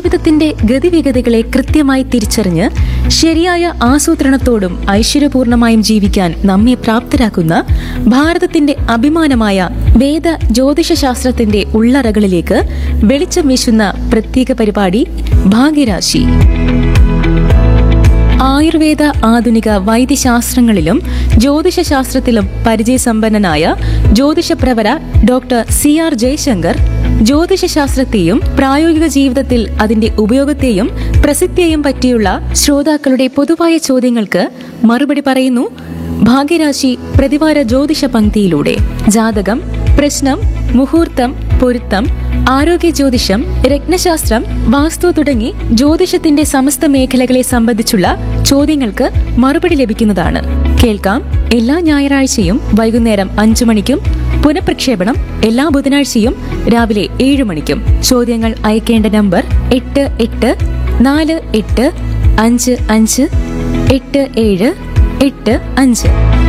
ജീവിതത്തിന്റെ ഗതിവിഗതികളെ കൃത്യമായി തിരിച്ചറിഞ്ഞ് ശരിയായ ആസൂത്രണത്തോടും ഐശ്വര്യപൂർണമായും ജീവിക്കാൻ നമ്മെ പ്രാപ്തരാക്കുന്ന ഭാരതത്തിന്റെ അഭിമാനമായ വേദ ജ്യോതിഷശാസ്ത്രത്തിന്റെ ഉള്ളറകളിലേക്ക് വെളിച്ചം വീശുന്ന പ്രത്യേക പരിപാടി ഭാഗ്യരാശി ആയുർവേദ ആധുനിക വൈദ്യശാസ്ത്രങ്ങളിലും ജ്യോതിഷശാസ്ത്രത്തിലും പരിചയസമ്പന്നനായ ജ്യോതിഷപ്രവര ഡോക്ടർ സി ആർ ജയശങ്കർ ജ്യോതിഷശാസ്ത്രത്തെയും പ്രായോഗിക ജീവിതത്തിൽ അതിന്റെ ഉപയോഗത്തെയും പ്രസിദ്ധിയെയും പറ്റിയുള്ള ശ്രോതാക്കളുടെ പൊതുവായ ചോദ്യങ്ങൾക്ക് മറുപടി പറയുന്നു ഭാഗ്യരാശി പ്രതിവാര ജ്യോതിഷ പങ്ക്തിയിലൂടെ ജാതകം പ്രശ്നം മുഹൂർത്തം പൊരുത്തം ആരോഗ്യ ജ്യോതിഷം രത്നശാസ്ത്രം വാസ്തു തുടങ്ങി ജ്യോതിഷത്തിന്റെ സമസ്ത മേഖലകളെ സംബന്ധിച്ചുള്ള ചോദ്യങ്ങൾക്ക് മറുപടി ലഭിക്കുന്നതാണ് കേൾക്കാം എല്ലാ ഞായറാഴ്ചയും വൈകുന്നേരം അഞ്ചു മണിക്കും പുനഃപ്രക്ഷേപണം എല്ലാ ബുധനാഴ്ചയും രാവിലെ ഏഴ് മണിക്കും ചോദ്യങ്ങൾ അയക്കേണ്ട നമ്പർ എട്ട് എട്ട് നാല് എട്ട് അഞ്ച് അഞ്ച് എട്ട് ഏഴ് എട്ട് അഞ്ച്